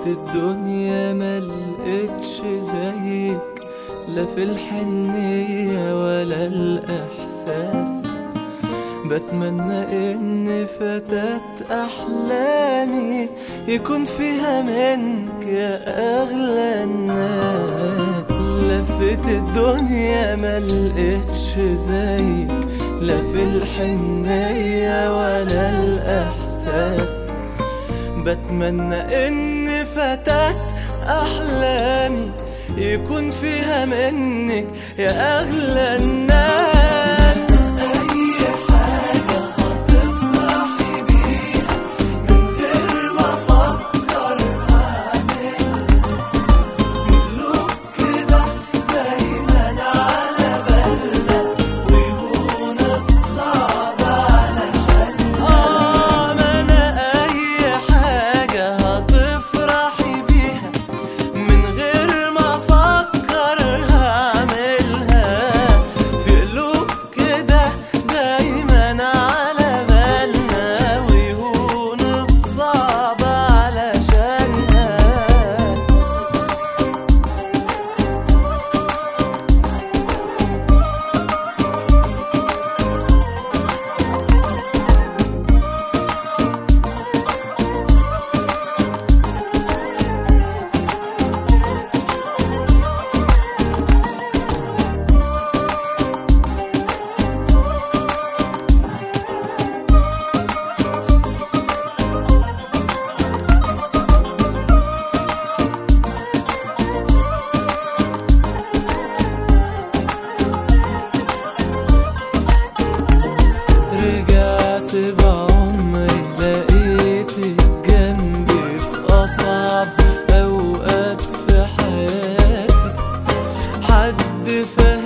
الدنيا ملقتش زيك لا في الحنية ولا الإحساس بتمنى إن فتاة أحلامي يكون فيها منك يا أغلى الناس لفت الدنيا ملقتش زيك لا في الحنية ولا الإحساس بتمنى إن فتاة أحلامي يكون فيها منك يا أغلى الناس أي حاجة هتفرحي بيها من غير ما أفكر أعمل قلوب كده دايما على بالنا ويهون الصعب علشان آه ما أنا أي حاجة هتفرحي بيها من غير ما افكر هعملها في قلوب كده دايما على بالنا ويهون الصعب علشانها رجعت بعمري لقيتك جنبي في أصعب أوقات في حياتي حد فاهم